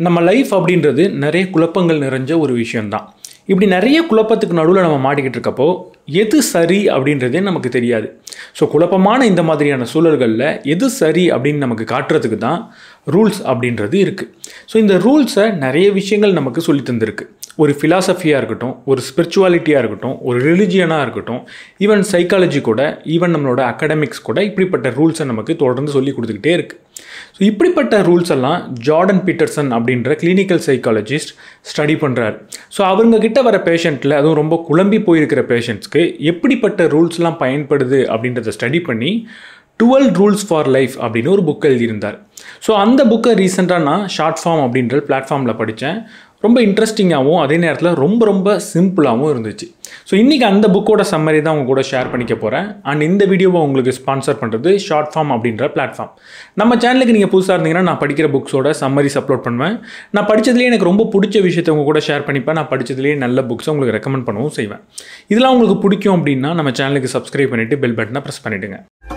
நம்ம லைஃப் அப்படின்றது நிறைய குழப்பங்கள் நிறைஞ்ச ஒரு விஷயம்தான் இப்படி நிறைய குழப்பத்துக்கு நடுவில் நம்ம மாட்டிக்கிட்டு இருக்கப்போ எது சரி அப்படின்றதே நமக்கு தெரியாது ஸோ குழப்பமான இந்த மாதிரியான சூழல்களில் எது சரி அப்படின்னு நமக்கு காட்டுறதுக்கு தான் ரூல்ஸ் அப்படின்றது இருக்குது ஸோ இந்த ரூல்ஸை நிறைய விஷயங்கள் நமக்கு சொல்லி தந்திருக்கு ஒரு ஃபிலாசபியாக இருக்கட்டும் ஒரு ஸ்பிரிச்சுவாலிட்டியாக இருக்கட்டும் ஒரு ரிலிஜியனாக இருக்கட்டும் ஈவன் சைக்காலஜி கூட ஈவன் நம்மளோட அகடமிக்ஸ் கூட இப்படிப்பட்ட ரூல்ஸை நமக்கு தொடர்ந்து சொல்லி கொடுத்துக்கிட்டே இருக்குது ஸோ இப்படிப்பட்ட ரூல்ஸ் எல்லாம் ஜார்டன் பீட்டர்சன் அப்படின்ற கிளினிக்கல் சைக்காலஜிஸ்ட் ஸ்டடி பண்ணுறாரு ஸோ அவங்க கிட்ட வர பேஷண்ட்டில் அதுவும் ரொம்ப குழம்பி போயிருக்கிற பேஷண்ட்ஸ்க்கு எப்படிப்பட்ட ரூல்ஸ்லாம் பயன்படுது அப்படின்றத ஸ்டடி பண்ணி டுவெல் ரூல்ஸ் ஃபார் லைஃப் அப்படின்னு ஒரு புக் எழுதியிருந்தார் ஸோ அந்த புக்கை ரீசெண்டாக நான் ஷார்ட் ஃபார்ம் அப்படின்ற பிளாட்ஃபார்மில் படித்தேன் ரொம்ப இன்ட்ரெஸ்டிங்காகவும் அதே நேரத்தில் ரொம்ப ரொம்ப சிம்பிளாகவும் இருந்துச்சு ஸோ இன்றைக்கி அந்த புக்கோட சம்மரி தான் உங்க கூட ஷேர் பண்ணிக்க போகிறேன் அண்ட் இந்த வீடியோவை உங்களுக்கு ஸ்பான்சர் பண்ணுறது ஷார்ட் ஃபார்ம் அப்படின்ற பிளாட்ஃபார்ம் நம்ம சேனலுக்கு நீங்கள் புதுசாக இருந்தீங்கன்னா நான் படிக்கிற புக்ஸோட சம்மரிஸ் அப்லோட் பண்ணுவேன் நான் படித்ததுலேயே எனக்கு ரொம்ப பிடிச்ச விஷயத்தை உங்க கூட ஷேர் பண்ணிப்பேன் நான் படித்ததுலேயே நல்ல புக்ஸை உங்களுக்கு ரெக்கமெண்ட் பண்ணவும் செய்வேன் இதெல்லாம் உங்களுக்கு பிடிக்கும் அப்படின்னா நம்ம சேனலுக்கு சப்ஸ்கிரைப் பண்ணிவிட்டு பெல் பட்டனை ப்ரெஸ் பண்ணிவிடுங்க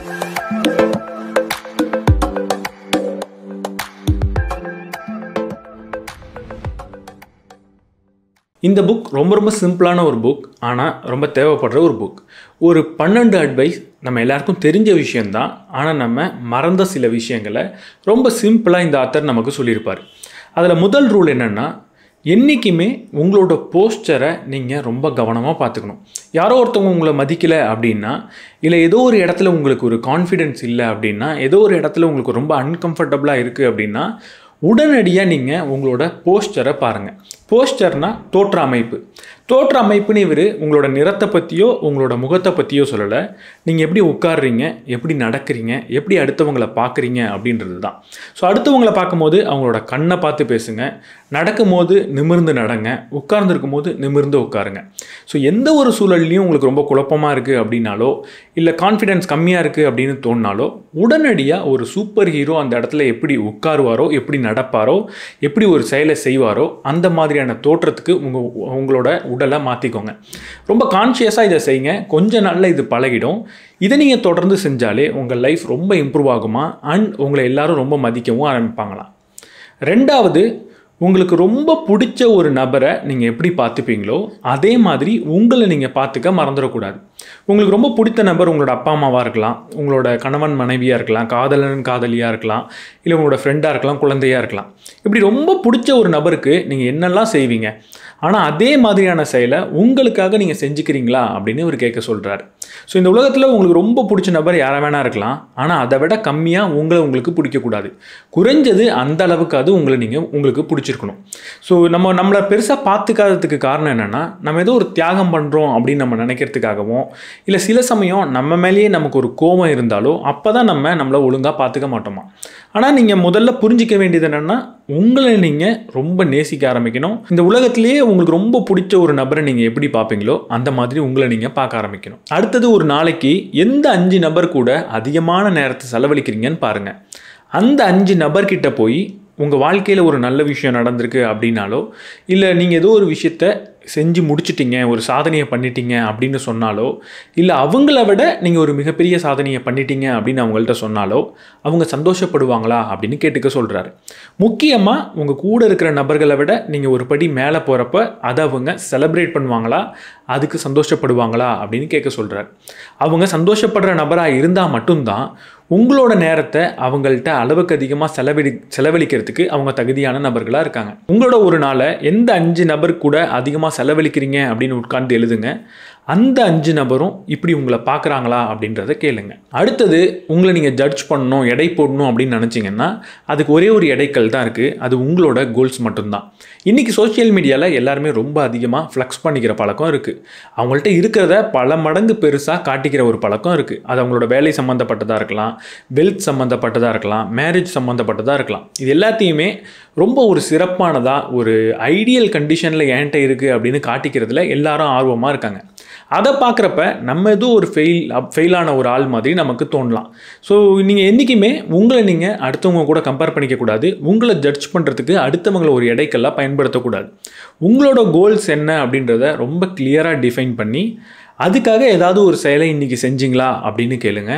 இந்த புக் ரொம்ப ரொம்ப சிம்பிளான ஒரு புக் ஆனால் ரொம்ப தேவைப்படுற ஒரு புக் ஒரு பன்னெண்டு அட்வைஸ் நம்ம எல்லாருக்கும் தெரிஞ்ச விஷயந்தான் ஆனால் நம்ம மறந்த சில விஷயங்களை ரொம்ப சிம்பிளாக இந்த ஆத்தர் நமக்கு சொல்லியிருப்பார் அதில் முதல் ரூல் என்னென்னா என்றைக்குமே உங்களோட போஸ்டரை நீங்கள் ரொம்ப கவனமாக பார்த்துக்கணும் யாரோ ஒருத்தவங்க உங்களை மதிக்கலை அப்படின்னா இல்லை ஏதோ ஒரு இடத்துல உங்களுக்கு ஒரு கான்ஃபிடென்ஸ் இல்லை அப்படின்னா ஏதோ ஒரு இடத்துல உங்களுக்கு ரொம்ப அன்கம்ஃபர்டபுளாக இருக்குது அப்படின்னா உடனடியாக நீங்கள் உங்களோட போஸ்டரை பாருங்கள் போஸ்டர்னா தோற்ற அமைப்பு தோற்ற அமைப்புன்னு இவர் உங்களோட நிறத்தை பற்றியோ உங்களோட முகத்தை பற்றியோ சொல்லலை நீங்கள் எப்படி உட்காடுறீங்க எப்படி நடக்கிறீங்க எப்படி அடுத்தவங்களை பார்க்குறீங்க அப்படின்றது தான் ஸோ அடுத்தவங்களை பார்க்கும்போது அவங்களோட கண்ணை பார்த்து பேசுங்க நடக்கும்போது நிமிர்ந்து நடங்க உட்கார்ந்துருக்கும் போது நிமிர்ந்து உட்காருங்க ஸோ எந்த ஒரு சூழல்லையும் உங்களுக்கு ரொம்ப குழப்பமாக இருக்குது அப்படின்னாலோ இல்லை கான்ஃபிடென்ஸ் கம்மியாக இருக்குது அப்படின்னு தோணினாலோ உடனடியாக ஒரு சூப்பர் ஹீரோ அந்த இடத்துல எப்படி உட்காருவாரோ எப்படி நடப்பாரோ எப்படி ஒரு செயலை செய்வாரோ அந்த மாதிரியான தோற்றத்துக்கு உங்கள் உங்களோட உடலை மாற்றிக்கோங்க ரொம்ப கான்ஷியஸாக இதை செய்யுங்க கொஞ்ச நாளில் இது பழகிடும் இதை நீங்கள் தொடர்ந்து செஞ்சாலே உங்கள் லைஃப் ரொம்ப இம்ப்ரூவ் ஆகுமா அண்ட் உங்களை எல்லாரும் ரொம்ப மதிக்கவும் ஆரம்பிப்பாங்களாம் ரெண்டாவது உங்களுக்கு ரொம்ப பிடிச்ச ஒரு நபரை நீங்கள் எப்படி பார்த்துப்பீங்களோ அதே மாதிரி உங்களை நீங்கள் பார்த்துக்க மறந்துடக்கூடாது உங்களுக்கு ரொம்ப பிடித்த நபர் உங்களோட அப்பா அம்மாவாக இருக்கலாம் உங்களோட கணவன் மனைவியாக இருக்கலாம் காதலன் காதலியாக இருக்கலாம் இல்லை உங்களோட ஃப்ரெண்டாக இருக்கலாம் குழந்தையாக இருக்கலாம் இப்படி ரொம்ப பிடிச்ச ஒரு நபருக்கு நீங்கள் என்னெல்லாம் செய்வீங்க ஆனால் அதே மாதிரியான செயலை உங்களுக்காக நீங்கள் செஞ்சுக்கிறீங்களா அப்படின்னு இவர் கேட்க சொல்கிறார் ஸோ இந்த உலகத்தில் உங்களுக்கு ரொம்ப பிடிச்ச நபர் யாரை வேணா இருக்கலாம் ஆனால் அதை விட கம்மியாக உங்களை உங்களுக்கு பிடிக்கக்கூடாது குறைஞ்சது அந்த அளவுக்கு அது உங்களை நீங்கள் உங்களுக்கு பிடிச்சிருக்கணும் ஸோ நம்ம நம்மளை பெருசாக பார்த்துக்காததுக்கு காரணம் என்னென்னா நம்ம ஏதோ ஒரு தியாகம் பண்ணுறோம் அப்படின்னு நம்ம நினைக்கிறதுக்காகவும் இல்லை சில சமயம் நம்ம மேலேயே நமக்கு ஒரு கோபம் இருந்தாலோ அப்போ தான் நம்ம நம்மளை ஒழுங்காக பார்த்துக்க மாட்டோமா ஆனால் நீங்கள் முதல்ல புரிஞ்சிக்க வேண்டியது என்னென்னா உங்களை நீங்கள் ரொம்ப நேசிக்க ஆரம்பிக்கணும் இந்த உலகத்திலேயே உங்களுக்கு ரொம்ப பிடிச்ச ஒரு நபரை நீங்கள் எப்படி பார்ப்பீங்களோ அந்த மாதிரி உங்களை நீங்கள் பார்க்க ஆரம்பிக்கணும் அடுத்தது ஒரு நாளைக்கு எந்த அஞ்சு நபர் கூட அதிகமான நேரத்தை செலவழிக்கிறீங்கன்னு பாருங்கள் அந்த அஞ்சு நபர்கிட்ட போய் உங்கள் வாழ்க்கையில் ஒரு நல்ல விஷயம் நடந்திருக்கு அப்படின்னாலோ இல்லை நீங்கள் ஏதோ ஒரு விஷயத்த செஞ்சு முடிச்சிட்டிங்க ஒரு சாதனையை பண்ணிட்டீங்க அப்படின்னு சொன்னாலோ இல்லை அவங்கள விட நீங்கள் ஒரு மிகப்பெரிய சாதனையை பண்ணிட்டீங்க அப்படின்னு அவங்கள்ட்ட சொன்னாலோ அவங்க சந்தோஷப்படுவாங்களா அப்படின்னு கேட்டுக்க சொல்கிறாரு முக்கியமாக உங்கள் கூட இருக்கிற நபர்களை விட நீங்கள் ஒரு படி மேலே போகிறப்ப அதை அவங்க செலப்ரேட் பண்ணுவாங்களா அதுக்கு சந்தோஷப்படுவாங்களா அப்படின்னு கேட்க சொல்கிறார் அவங்க சந்தோஷப்படுற நபராக இருந்தால் மட்டும்தான் உங்களோட நேரத்தை அவங்கள்ட்ட அளவுக்கு அதிகமாக செலவழி செலவழிக்கிறதுக்கு அவங்க தகுதியான நபர்களாக இருக்காங்க உங்களோட ஒரு நாளை எந்த அஞ்சு நபர் கூட அதிகமாக செலவழிக்கிறீங்க அப்படின்னு உட்கார்ந்து எழுதுங்க அந்த அஞ்சு நபரும் இப்படி உங்களை பார்க்குறாங்களா அப்படின்றத கேளுங்க அடுத்தது உங்களை நீங்கள் ஜட்ஜ் பண்ணணும் எடை போடணும் அப்படின்னு நினச்சிங்கன்னா அதுக்கு ஒரே ஒரு எடைக்கல் தான் இருக்குது அது உங்களோட கோல்ஸ் மட்டும்தான் இன்றைக்கி சோஷியல் மீடியாவில் எல்லாருமே ரொம்ப அதிகமாக ஃப்ளெக்ஸ் பண்ணிக்கிற பழக்கம் இருக்குது அவங்கள்ட்ட இருக்கிறத பல மடங்கு பெருசாக காட்டிக்கிற ஒரு பழக்கம் இருக்குது அது அவங்களோட வேலை சம்மந்தப்பட்டதாக இருக்கலாம் வெல்த் சம்மந்தப்பட்டதாக இருக்கலாம் மேரேஜ் சம்மந்தப்பட்டதாக இருக்கலாம் இது எல்லாத்தையுமே ரொம்ப ஒரு சிறப்பானதாக ஒரு ஐடியல் கண்டிஷனில் என்கிட்ட இருக்குது அப்படின்னு காட்டிக்கிறதுல எல்லாரும் ஆர்வமாக இருக்காங்க அதை பார்க்குறப்ப நம்ம ஏதோ ஒரு ஃபெயில் ஃபெயிலான ஒரு ஆள் மாதிரி நமக்கு தோணலாம் ஸோ நீங்கள் என்றைக்குமே உங்களை நீங்கள் அடுத்தவங்க கூட கம்பேர் பண்ணிக்கக்கூடாது உங்களை ஜட்ஜ் பண்ணுறதுக்கு அடுத்தவங்களை ஒரு இடைக்கெல்லாம் பயன்படுத்தக்கூடாது உங்களோட கோல்ஸ் என்ன அப்படின்றத ரொம்ப கிளியராக டிஃபைன் பண்ணி அதுக்காக ஏதாவது ஒரு செயலை இன்றைக்கி செஞ்சீங்களா அப்படின்னு கேளுங்க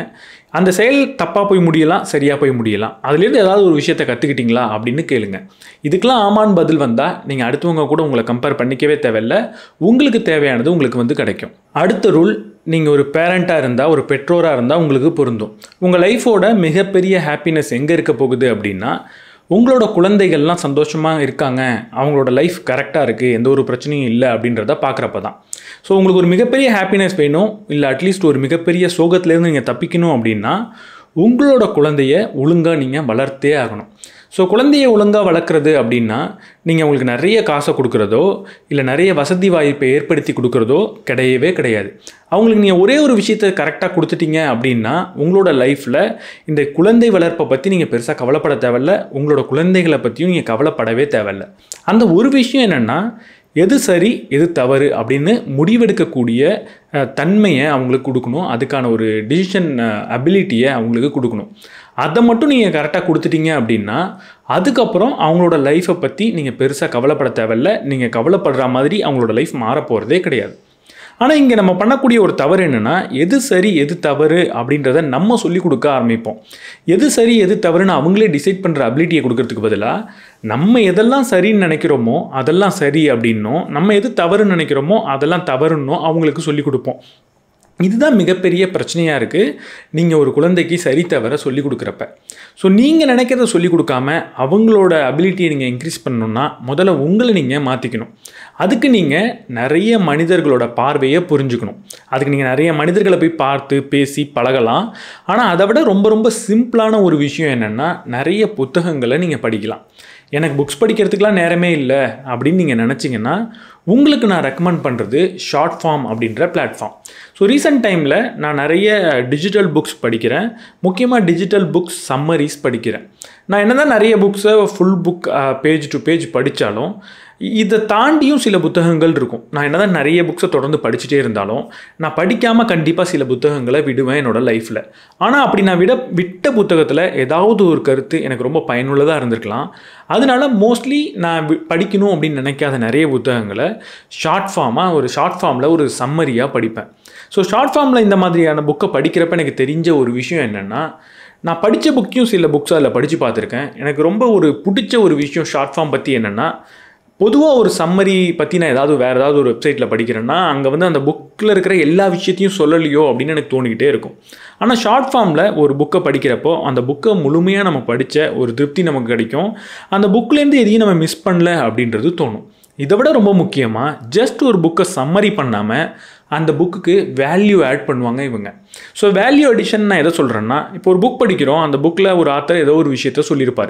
அந்த செயல் தப்பாக போய் முடியலாம் சரியாக போய் முடியலாம் அதுலேருந்து ஏதாவது ஒரு விஷயத்தை கற்றுக்கிட்டீங்களா அப்படின்னு கேளுங்க இதுக்கெல்லாம் ஆமான்னு பதில் வந்தால் நீங்கள் அடுத்தவங்க கூட உங்களை கம்பேர் பண்ணிக்கவே தேவையில்ல உங்களுக்கு தேவையானது உங்களுக்கு வந்து கிடைக்கும் அடுத்த ரூல் நீங்கள் ஒரு பேரண்ட்டாக இருந்தால் ஒரு பெற்றோராக இருந்தால் உங்களுக்கு பொருந்தும் உங்கள் லைஃபோட மிகப்பெரிய ஹாப்பினஸ் எங்கே இருக்க போகுது அப்படின்னா உங்களோட குழந்தைகள்லாம் சந்தோஷமாக இருக்காங்க அவங்களோட லைஃப் கரெக்டாக இருக்குது எந்த ஒரு பிரச்சனையும் இல்லை அப்படின்றத பார்க்குறப்ப தான் ஸோ உங்களுக்கு ஒரு மிகப்பெரிய ஹாப்பினஸ் வேணும் இல்லை அட்லீஸ்ட் ஒரு மிகப்பெரிய சோகத்துலேருந்து நீங்கள் தப்பிக்கணும் அப்படின்னா உங்களோட குழந்தைய ஒழுங்காக நீங்கள் வளர்த்தே ஆகணும் ஸோ குழந்தைய ஒழுங்காக வளர்க்குறது அப்படின்னா நீங்கள் அவங்களுக்கு நிறைய காசை கொடுக்குறதோ இல்லை நிறைய வசதி வாய்ப்பை ஏற்படுத்தி கொடுக்குறதோ கிடையவே கிடையாது அவங்களுக்கு நீங்கள் ஒரே ஒரு விஷயத்தை கரெக்டாக கொடுத்துட்டீங்க அப்படின்னா உங்களோட லைஃப்பில் இந்த குழந்தை வளர்ப்பை பற்றி நீங்கள் பெருசாக கவலைப்பட தேவையில்ல உங்களோட குழந்தைகளை பற்றியும் நீங்கள் கவலைப்படவே தேவையில்ல அந்த ஒரு விஷயம் என்னென்னா எது சரி எது தவறு அப்படின்னு முடிவெடுக்கக்கூடிய அஹ், தன்மையை அவங்களுக்கு கொடுக்கணும் அதுக்கான ஒரு டிசிஷன் அபிலிட்டியை அவங்களுக்கு கொடுக்கணும் அதை மட்டும் நீங்கள் கரெக்டாக கொடுத்துட்டீங்க அப்படின்னா அதுக்கப்புறம் அவங்களோட லைஃப்பை பற்றி நீங்கள் பெருசாக கவலைப்பட தேவையில்ல நீங்கள் கவலைப்படுற மாதிரி அவங்களோட லைஃப் மாறப்போகிறதே கிடையாது ஆனால் இங்கே நம்ம பண்ணக்கூடிய ஒரு தவறு என்னென்னா எது சரி எது தவறு அப்படின்றத நம்ம சொல்லி கொடுக்க ஆரம்பிப்போம் எது சரி எது தவறுன்னு அவங்களே டிசைட் பண்ணுற அபிலிட்டியை கொடுக்கறதுக்கு பதிலாக நம்ம எதெல்லாம் சரின்னு நினைக்கிறோமோ அதெல்லாம் சரி அப்படின்னும் நம்ம எது தவறுன்னு நினைக்கிறோமோ அதெல்லாம் தவறுன்னும் அவங்களுக்கு சொல்லி கொடுப்போம் இதுதான் மிகப்பெரிய பிரச்சனையாக இருக்குது நீங்கள் ஒரு குழந்தைக்கு சரி தவற சொல்லி கொடுக்குறப்ப ஸோ நீங்கள் நினைக்கிறத சொல்லி கொடுக்காம அவங்களோட அபிலிட்டியை நீங்கள் இன்க்ரீஸ் பண்ணணும்னா முதல்ல உங்களை நீங்கள் மாற்றிக்கணும் அதுக்கு நீங்கள் நிறைய மனிதர்களோட பார்வையை புரிஞ்சுக்கணும் அதுக்கு நீங்கள் நிறைய மனிதர்களை போய் பார்த்து பேசி பழகலாம் ஆனால் அதை விட ரொம்ப ரொம்ப சிம்பிளான ஒரு விஷயம் என்னென்னா நிறைய புத்தகங்களை நீங்கள் படிக்கலாம் எனக்கு புக்ஸ் படிக்கிறதுக்கெலாம் நேரமே இல்லை அப்படின்னு நீங்கள் நினச்சிங்கன்னா உங்களுக்கு நான் ரெக்கமெண்ட் பண்ணுறது ஷார்ட் ஃபார்ம் அப்படின்ற பிளாட்ஃபார்ம் ஸோ ரீசெண்ட் டைமில் நான் நிறைய டிஜிட்டல் புக்ஸ் படிக்கிறேன் முக்கியமாக டிஜிட்டல் புக்ஸ் சம்மரிஸ் படிக்கிறேன் நான் என்னதான் நிறைய புக்ஸை full book page to page படித்தாலும் இதை தாண்டியும் சில புத்தகங்கள் இருக்கும் நான் என்னதான் நிறைய புக்ஸை தொடர்ந்து படிச்சுட்டே இருந்தாலும் நான் படிக்காமல் கண்டிப்பாக சில புத்தகங்களை விடுவேன் என்னோட லைஃப்பில் ஆனால் அப்படி நான் விட விட்ட புத்தகத்தில் ஏதாவது ஒரு கருத்து எனக்கு ரொம்ப பயனுள்ளதாக இருந்திருக்கலாம் அதனால மோஸ்ட்லி நான் வி- படிக்கணும் அப்படின்னு நினைக்காத நிறைய புத்தகங்களை ஷார்ட் ஃபார்மாக ஒரு ஷார்ட் ஃபார்மில் ஒரு சம்மரியாக படிப்பேன் ஸோ ஷார்ட் ஃபார்மில் இந்த மாதிரியான புக்கை படிக்கிறப்ப எனக்கு தெரிஞ்ச ஒரு விஷயம் என்னென்னா நான் படித்த புக்கையும் சில புக்ஸ் அதில் படித்து பார்த்துருக்கேன் எனக்கு ரொம்ப ஒரு பிடிச்ச ஒரு விஷயம் ஷார்ட் ஃபார்ம் பற்றி என்னென்னா பொதுவாக ஒரு சம்மரி பற்றி நான் ஏதாவது வேறு ஏதாவது ஒரு வெப்சைட்டில் படிக்கிறேன்னா அங்கே வந்து அந்த புக்கில் இருக்கிற எல்லா விஷயத்தையும் சொல்லலையோ அப்படின்னு எனக்கு தோணிக்கிட்டே இருக்கும் ஆனால் ஷார்ட் ஃபார்மில் ஒரு புக்கை படிக்கிறப்போ அந்த புக்கை முழுமையாக நம்ம படித்த ஒரு திருப்தி நமக்கு கிடைக்கும் அந்த புக்லேருந்து எதையும் நம்ம மிஸ் பண்ணல அப்படின்றது தோணும் இதை விட ரொம்ப முக்கியமாக ஜஸ்ட் ஒரு புக்கை சம்மரி பண்ணாமல் அந்த புக்குக்கு வேல்யூ ஆட் பண்ணுவாங்க இவங்க ஸோ வேல்யூ அடிஷன் நான் எதை சொல்கிறேன்னா இப்போ ஒரு புக் படிக்கிறோம் அந்த புக்கில் ஒரு ஆத்தர் ஏதோ ஒரு விஷயத்த சொல்லியிருப்பார்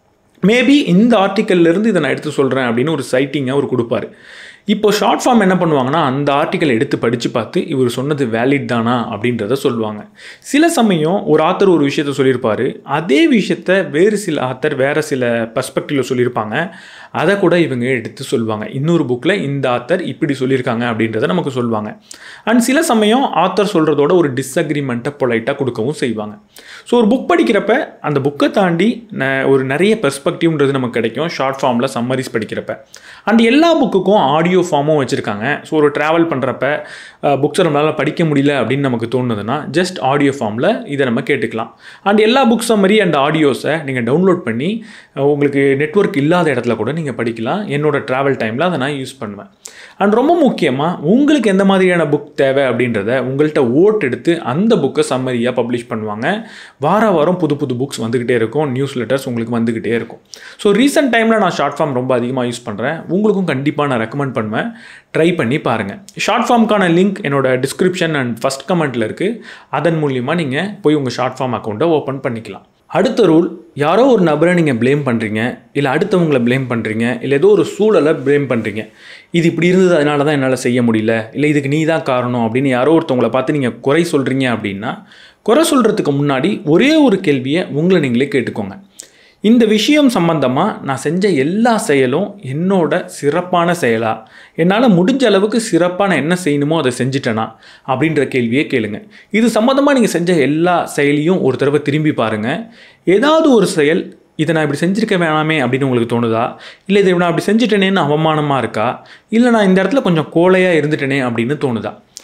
மேபி இந்த ஆர்டிக்கல்ல இருந்து இதை நான் எடுத்து சொல்கிறேன் அப்படின்னு ஒரு சைட்டிங்கை அவர் கொடுப்பாரு இப்போ ஷார்ட் ஃபார்ம் என்ன பண்ணுவாங்கன்னா அந்த ஆர்டிக்கல் எடுத்து படித்து பார்த்து இவர் சொன்னது வேலிட் தானா அப்படின்றத சொல்லுவாங்க சில சமயம் ஒரு ஆத்தர் ஒரு விஷயத்த சொல்லியிருப்பாரு அதே விஷயத்த வேறு சில ஆத்தர் வேறு சில பர்ஸ்பெக்டிவ்ல சொல்லியிருப்பாங்க அதை கூட இவங்க எடுத்து சொல்லுவாங்க இன்னொரு புக்கில் இந்த ஆத்தர் இப்படி சொல்லியிருக்காங்க அப்படின்றத நமக்கு சொல்லுவாங்க அண்ட் சில சமயம் ஆத்தர் சொல்கிறதோட ஒரு டிஸ்அக்ரிமெண்ட்டை பொலைட்டாக கொடுக்கவும் செய்வாங்க ஸோ ஒரு புக் படிக்கிறப்ப அந்த புக்கை தாண்டி ந- ஒரு நிறைய பெர்ஸ்பெக்டிவ்ன்றது நமக்கு கிடைக்கும் ஷார்ட் ஃபார்மில் சம்மரிஸ் படிக்கிறப்ப அண்ட் எல்லா புக்குக்கும் ஆடியோ ஃபார்மும் வச்சுருக்காங்க ஸோ ஒரு ட்ராவல் பண்ணுறப்ப புக்ஸை நம்மளால் படிக்க முடியல அப்படின்னு நமக்கு தோணுதுன்னா ஜஸ்ட் ஆடியோ ஃபார்மில் இதை நம்ம கேட்டுக்கலாம் அண்ட் எல்லா புக் சம்மரி அண்ட் ஆடியோஸை நீங்கள் டவுன்லோட் பண்ணி அஹ், உங்களுக்கு நெட்வொர்க் இல்லாத இடத்துல கூட நீங்கள் படிக்கலாம் என்னோட ட்ராவல் டைமில் அதை நான் யூஸ் பண்ணுவேன் அண்ட் ரொம்ப முக்கியமாக உங்களுக்கு எந்த மாதிரியான புக் தேவை அப்படின்றத உங்கள்கிட்ட ஓட் எடுத்து அந்த புக்கை சம்மரியாக பப்ளிஷ் பண்ணுவாங்க வார வாரம் புது புது புக்ஸ் வந்துக்கிட்டே இருக்கும் நியூஸ் லெட்டர்ஸ் உங்களுக்கு வந்துக்கிட்டே இருக்கும் ஸோ ரீசெண்ட் டைமில் நான் ஷார்ட் ஃபார்ம் ரொம்ப அதிகமாக யூஸ் பண்ணுறேன் உங்களுக்கும் கண்டிப்பாக நான் ரெக்கமெண்ட் பண்ணுவேன் ட்ரை பண்ணி பாருங்கள் ஷார்ட் ஃபார்முக்கான லிங்க் என்னோட டிஸ்கிரிப்ஷன் அண்ட் ஃபஸ்ட் கமெண்ட்டில் இருக்குது அதன் மூலிமா நீங்கள் போய் உங்கள் ஷார்ட் ஃபார்ம் அக்கௌண்ட்டை ஓப்பன் பண்ணிக்கலாம் அடுத்த ரூல் யாரோ ஒரு நபரை நீங்கள் ப்ளேம் பண்ணுறீங்க இல்லை அடுத்தவங்களை ப்ளேம் பண்ணுறீங்க இல்லை ஏதோ ஒரு சூழலை ப்ளேம் பண்ணுறீங்க இது இப்படி இருந்தது அதனால தான் என்னால் செய்ய முடியல இல்லை இதுக்கு நீ தான் காரணம் அப்படின்னு யாரோ ஒருத்தவங்களை பார்த்து நீங்கள் குறை சொல்கிறீங்க அப்படின்னா குறை சொல்கிறதுக்கு முன்னாடி ஒரே ஒரு கேள்வியை உங்களை நீங்களே கேட்டுக்கோங்க இந்த விஷயம் சம்பந்தமாக நான் செஞ்ச எல்லா செயலும் என்னோட சிறப்பான செயலா என்னால் முடிஞ்ச அளவுக்கு சிறப்பாக நான் என்ன செய்யணுமோ அதை செஞ்சுட்டேனா அப்படின்ற கேள்வியே கேளுங்க இது சம்மந்தமாக நீங்கள் செஞ்ச எல்லா செயலியும் ஒரு தடவை திரும்பி பாருங்கள் ஏதாவது ஒரு செயல் இதை நான் இப்படி செஞ்சிருக்க வேணாமே அப்படின்னு உங்களுக்கு தோணுதா இல்லை இதை நான் அப்படி செஞ்சுட்டேனேன்னு அவமானமாக இருக்கா இல்லை நான் இந்த இடத்துல கொஞ்சம் கோழையாக இருந்துட்டேனே அப்படின்னு தோணுதா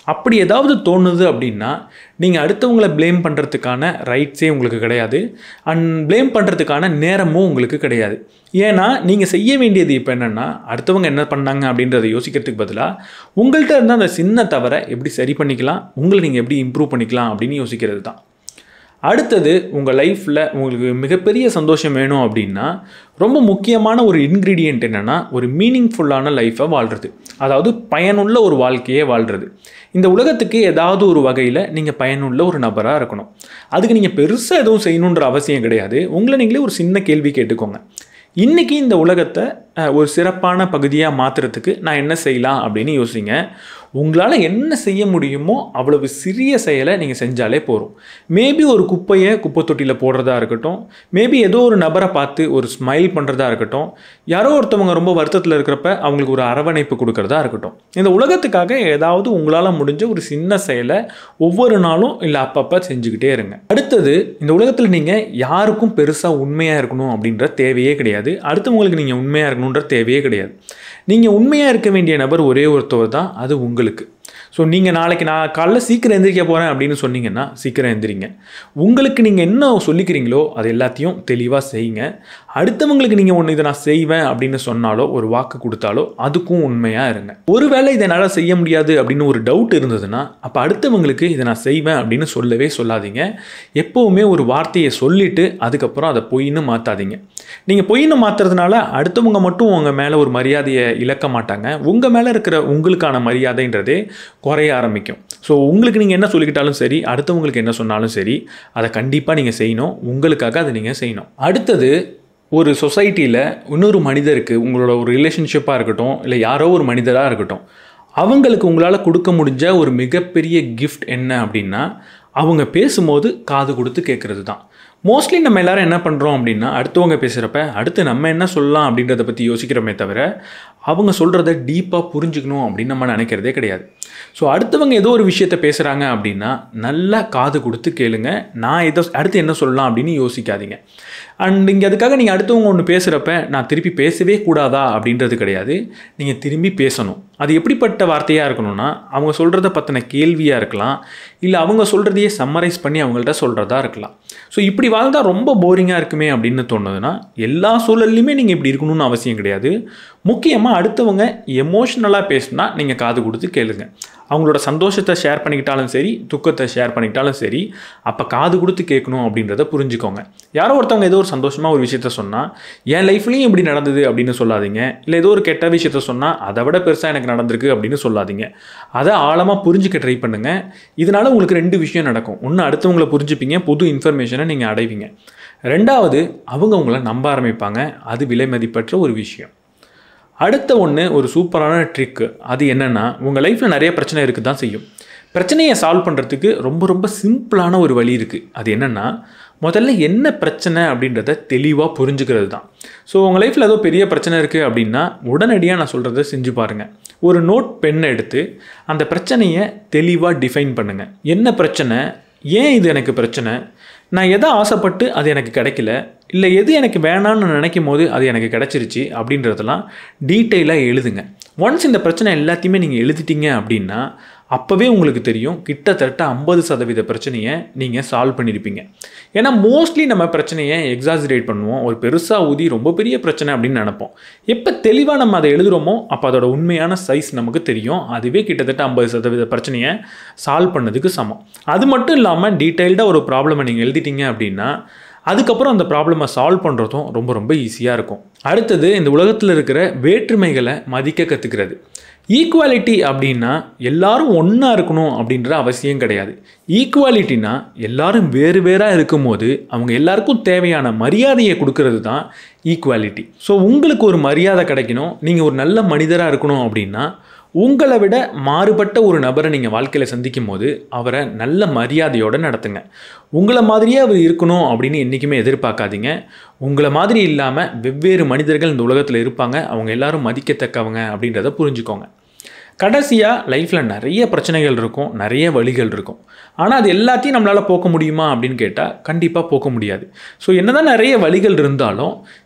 அப்படி ஏதாவது தோணுது அப்படின்னா நீங்கள் அடுத்தவங்களை ப்ளேம் பண்ணுறதுக்கான ரைட்ஸே உங்களுக்கு கிடையாது அண்ட் ப்ளேம் பண்ணுறதுக்கான நேரமும் உங்களுக்கு கிடையாது ஏன்னா நீங்கள் செய்ய வேண்டியது இப்போ என்னென்னா அடுத்தவங்க என்ன பண்ணாங்க அப்படின்றத யோசிக்கிறதுக்கு பதிலாக உங்கள்கிட்ட இருந்த அந்த சின்ன தவறை எப்படி சரி பண்ணிக்கலாம் உங்களை நீங்கள் எப்படி இம்ப்ரூவ் பண்ணிக்கலாம் அப்படின்னு யோசிக்கிறது தான் அடுத்தது உங்கள் லைஃப்பில் உங்களுக்கு மிகப்பெரிய சந்தோஷம் வேணும் அப்படின்னா ரொம்ப முக்கியமான ஒரு இன்க்ரீடியண்ட் என்னென்னா ஒரு மீனிங்ஃபுல்லான லைஃப்பை வாழ்கிறது அதாவது பயனுள்ள ஒரு வாழ்க்கையை வாழ்கிறது இந்த உலகத்துக்கு ஏதாவது ஒரு வகையில் நீங்கள் பயனுள்ள ஒரு நபராக இருக்கணும் அதுக்கு நீங்கள் பெருசாக எதுவும் செய்யணுன்ற அவசியம் கிடையாது உங்களை நீங்களே ஒரு சின்ன கேள்வி கேட்டுக்கோங்க இன்றைக்கி இந்த உலகத்தை அஹ், ஒரு சிறப்பான பகுதியாக மாற்றுறதுக்கு நான் என்ன செய்யலாம் அப்படின்னு யோசிங்க உங்களால் என்ன செய்ய முடியுமோ அவ்வளவு சிறிய செயலை நீங்கள் செஞ்சாலே போதும் மேபி ஒரு குப்பையை குப்பை தொட்டியில் போடுறதா இருக்கட்டும் மேபி ஏதோ ஒரு நபரை பார்த்து ஒரு ஸ்மைல் பண்ணுறதா இருக்கட்டும் யாரோ ஒருத்தவங்க ரொம்ப வருத்தத்தில் இருக்கிறப்ப அவங்களுக்கு ஒரு அரவணைப்பு கொடுக்கறதா இருக்கட்டும் இந்த உலகத்துக்காக ஏதாவது உங்களால் முடிஞ்ச ஒரு சின்ன செயலை ஒவ்வொரு நாளும் இல்லை அப்பப்போ செஞ்சுக்கிட்டே இருங்க அடுத்தது இந்த உலகத்தில் நீங்கள் யாருக்கும் பெருசாக உண்மையாக இருக்கணும் அப்படின்ற தேவையே கிடையாது அடுத்தவங்களுக்கு நீங்கள் உண்மையாக இருக்கணுன்ற தேவையே கிடையாது நீங்கள் உண்மையாக இருக்க வேண்டிய நபர் ஒரே ஒருத்தவர் தான் அது உங்களுக்கு ஸோ நீங்கள் நாளைக்கு நான் காலைல சீக்கிரம் எந்திரிக்க போகிறேன் அப்படின்னு சொன்னீங்கன்னா சீக்கிரம் எந்திரிங்க உங்களுக்கு நீங்கள் என்ன சொல்லிக்கிறீங்களோ அது எல்லாத்தையும் தெளிவாக செய்யுங்க அடுத்தவங்களுக்கு நீங்கள் ஒன்று இதை நான் செய்வேன் அப்படின்னு சொன்னாலோ ஒரு வாக்கு கொடுத்தாலோ அதுக்கும் உண்மையாக இருங்க ஒருவேளை இதை என்னால் செய்ய முடியாது அப்படின்னு ஒரு டவுட் இருந்ததுன்னா அப்போ அடுத்தவங்களுக்கு இதை நான் செய்வேன் அப்படின்னு சொல்லவே சொல்லாதீங்க எப்போவுமே ஒரு வார்த்தையை சொல்லிவிட்டு அதுக்கப்புறம் அதை பொய்ன்னு மாற்றாதீங்க நீங்கள் பொய்ன்னு மாற்றுறதுனால அடுத்தவங்க மட்டும் உங்கள் மேலே ஒரு மரியாதையை இழக்க மாட்டாங்க உங்கள் மேலே இருக்கிற உங்களுக்கான மரியாதைன்றதே குறைய ஆரம்பிக்கும் ஸோ உங்களுக்கு நீங்கள் என்ன சொல்லிக்கிட்டாலும் சரி அடுத்தவங்களுக்கு என்ன சொன்னாலும் சரி அதை கண்டிப்பாக நீங்கள் செய்யணும் உங்களுக்காக அதை நீங்கள் செய்யணும் அடுத்தது ஒரு சொசைட்டியில் இன்னொரு மனிதருக்கு உங்களோட ஒரு ரிலேஷன்ஷிப்பாக இருக்கட்டும் இல்லை யாரோ ஒரு மனிதராக இருக்கட்டும் அவங்களுக்கு உங்களால் கொடுக்க முடிஞ்ச ஒரு மிகப்பெரிய கிஃப்ட் என்ன அப்படின்னா அவங்க பேசும்போது காது கொடுத்து கேட்குறது தான் மோஸ்ட்லி நம்ம எல்லாரும் என்ன பண்ணுறோம் அப்படின்னா அடுத்தவங்க பேசுகிறப்ப அடுத்து நம்ம என்ன சொல்லலாம் அப்படின்றத பற்றி யோசிக்கிறோமே தவிர அவங்க சொல்கிறத டீப்பாக புரிஞ்சுக்கணும் அப்படின்னு நம்ம நினைக்கிறதே கிடையாது ஸோ அடுத்தவங்க ஏதோ ஒரு விஷயத்த பேசுகிறாங்க அப்படின்னா நல்லா காது கொடுத்து கேளுங்க நான் இதை அடுத்து என்ன சொல்லலாம் அப்படின்னு யோசிக்காதீங்க அண்ட் இங்கே அதுக்காக நீங்கள் அடுத்தவங்க ஒன்று பேசுகிறப்ப நான் திருப்பி பேசவே கூடாதா அப்படின்றது கிடையாது நீங்கள் திரும்பி பேசணும் அது எப்படிப்பட்ட வார்த்தையாக இருக்கணும்னா அவங்க சொல்கிறத பற்றின கேள்வியாக இருக்கலாம் இல்லை அவங்க சொல்கிறதையே சம்மரைஸ் பண்ணி அவங்கள்ட்ட சொல்கிறதா இருக்கலாம் ஸோ இப்படி வாழ்ந்தால் ரொம்ப போரிங்காக இருக்குமே அப்படின்னு தோணுதுன்னா எல்லா சூழல்லையுமே நீங்கள் இப்படி இருக்கணும்னு அவசியம் கிடையாது முக்கியமாக அடுத்தவங்க எமோஷ்னலாக பேசினா நீங்கள் காது கொடுத்து கேளுங்க அவங்களோட சந்தோஷத்தை ஷேர் பண்ணிக்கிட்டாலும் சரி துக்கத்தை ஷேர் பண்ணிக்கிட்டாலும் சரி அப்போ காது கொடுத்து கேட்கணும் அப்படின்றத புரிஞ்சுக்கோங்க யாரோ ஒருத்தவங்க ஏதோ ஒரு சந்தோஷமாக ஒரு விஷயத்த சொன்னால் என் லைஃப்லேயும் இப்படி நடந்தது அப்படின்னு சொல்லாதீங்க இல்லை ஏதோ ஒரு கெட்ட விஷயத்த சொன்னால் அதை விட பெருசாக எனக்கு நடந்திருக்கு அப்படின்னு சொல்லாதீங்க அதை ஆழமாக புரிஞ்சுக்க ட்ரை பண்ணுங்கள் இதனால் உங்களுக்கு ரெண்டு விஷயம் நடக்கும் ஒன்று அடுத்தவங்களை புரிஞ்சுப்பீங்க புது இன்ஃபர்மேஷனை நீங்கள் அடைவீங்க ரெண்டாவது அவங்க உங்களை நம்ப ஆரம்பிப்பாங்க அது விலை மதிப்பற்ற ஒரு விஷயம் அடுத்த ஒன்று ஒரு சூப்பரான ட்ரிக்கு அது என்னென்னா உங்கள் லைஃப்பில் நிறைய பிரச்சனை இருக்குது தான் செய்யும் பிரச்சனையை சால்வ் பண்ணுறதுக்கு ரொம்ப ரொம்ப சிம்பிளான ஒரு வழி இருக்குது அது என்னென்னா முதல்ல என்ன பிரச்சனை அப்படின்றத தெளிவாக புரிஞ்சுக்கிறது தான் ஸோ உங்கள் லைஃப்பில் ஏதோ பெரிய பிரச்சனை இருக்குது அப்படின்னா உடனடியாக நான் சொல்கிறத செஞ்சு பாருங்கள் ஒரு நோட் பெண்ணை எடுத்து அந்த பிரச்சனையை தெளிவாக டிஃபைன் பண்ணுங்கள் என்ன பிரச்சனை ஏன் இது எனக்கு பிரச்சனை நான் எதை ஆசைப்பட்டு அது எனக்கு கிடைக்கல இல்லை எது எனக்கு வேணான்னு நினைக்கும் போது அது எனக்கு கிடைச்சிருச்சு அப்படின்றதெல்லாம் டீட்டெயிலாக எழுதுங்க ஒன்ஸ் இந்த பிரச்சனை எல்லாத்தையுமே நீங்கள் எழுதிட்டீங்க அப்படின்னா அப்போவே உங்களுக்கு தெரியும் கிட்டத்தட்ட ஐம்பது சதவீத பிரச்சனையை நீங்கள் சால்வ் பண்ணியிருப்பீங்க ஏன்னா மோஸ்ட்லி நம்ம பிரச்சனையை எக்ஸாஜரேட் பண்ணுவோம் ஒரு பெருசாக ஊதி ரொம்ப பெரிய பிரச்சனை அப்படின்னு நினைப்போம் எப்போ தெளிவாக நம்ம அதை எழுதுகிறோமோ அப்போ அதோட உண்மையான சைஸ் நமக்கு தெரியும் அதுவே கிட்டத்தட்ட ஐம்பது சதவீத பிரச்சனையை சால்வ் பண்ணதுக்கு சமம் அது மட்டும் இல்லாமல் டீட்டெயில்டாக ஒரு ப்ராப்ளமை நீங்கள் எழுதிட்டீங்க அப்படின்னா அதுக்கப்புறம் அந்த ப்ராப்ளமை சால்வ் பண்ணுறதும் ரொம்ப ரொம்ப ஈஸியாக இருக்கும் அடுத்தது இந்த உலகத்தில் இருக்கிற வேற்றுமைகளை மதிக்க கற்றுக்கிறது ஈக்குவாலிட்டி அப்படின்னா எல்லாரும் ஒன்றா இருக்கணும் அப்படின்ற அவசியம் கிடையாது ஈக்குவாலிட்டினா எல்லாரும் வேறு வேறாக இருக்கும்போது அவங்க எல்லாருக்கும் தேவையான மரியாதையை கொடுக்கறது தான் ஈக்குவாலிட்டி ஸோ உங்களுக்கு ஒரு மரியாதை கிடைக்கணும் நீங்கள் ஒரு நல்ல மனிதராக இருக்கணும் அப்படின்னா உங்களை விட மாறுபட்ட ஒரு நபரை நீங்கள் வாழ்க்கையில் சந்திக்கும் போது அவரை நல்ல மரியாதையோடு நடத்துங்க உங்களை மாதிரியே அவர் இருக்கணும் அப்படின்னு என்றைக்குமே எதிர்பார்க்காதீங்க உங்களை மாதிரி இல்லாமல் வெவ்வேறு மனிதர்கள் இந்த உலகத்தில் இருப்பாங்க அவங்க எல்லாரும் மதிக்கத்தக்கவங்க அப்படின்றத புரிஞ்சுக்கோங்க கடைசியாக லைஃப்பில் நிறைய பிரச்சனைகள் இருக்கும் நிறைய வழிகள் இருக்கும் ஆனால் அது எல்லாத்தையும் நம்மளால் போக்க முடியுமா அப்படின்னு கேட்டால் கண்டிப்பாக போக்க முடியாது ஸோ என்னதான் நிறைய வழிகள் இருந்தாலும்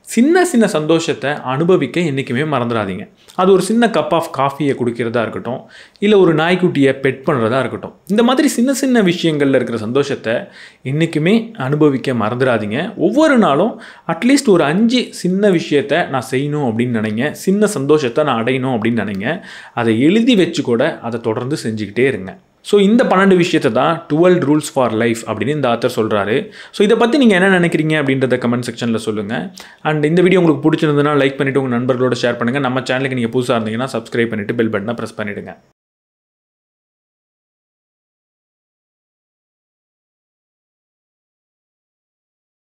சின்ன சின்ன சந்தோஷத்தை அனுபவிக்க என்றைக்குமே மறந்துடாதீங்க அது ஒரு சின்ன கப் ஆஃப் காஃபியை குடிக்கிறதா இருக்கட்டும் இல்லை ஒரு நாய்க்குட்டியை பெட் பண்ணுறதா இருக்கட்டும் இந்த மாதிரி சின்ன சின்ன விஷயங்களில் இருக்கிற சந்தோஷத்தை என்றைக்குமே அனுபவிக்க மறந்துடாதீங்க ஒவ்வொரு நாளும் அட்லீஸ்ட் ஒரு அஞ்சு சின்ன விஷயத்தை நான் செய்யணும் அப்படின்னு நினைங்க சின்ன சந்தோஷத்தை நான் அடையணும் அப்படின்னு நினைங்க அதை எழுதி வச்சு கூட அதை தொடர்ந்து செஞ்சுக்கிட்டே இருங்க ஸோ இந்த பன்னெண்டு விஷயத்தை தான் டுவெல் ரூல்ஸ் ஃபார் லைஃப் அப்படின்னு இந்த ஆத்தர் சொல்கிறாரு ஸோ இதை பற்றி நீங்கள் என்ன நினைக்கிறீங்க அப்படின்றத கமெண்ட் செக்ஷனில் சொல்லுங்கள் அண்ட் இந்த வீடியோ உங்களுக்கு பிடிச்சிருந்ததுன்னா லைக் பண்ணிவிட்டு உங்கள் நண்பர்களோட ஷேர் பண்ணுங்கள் நம்ம சேனலுக்கு நீங்கள் புதுசாக இருந்தீங்கன்னா சப்ஸ்கிரைப் பண்ணிவிட்டு பெல் பட்டனை ப்ரெஸ் பண்ணிவிடுங்க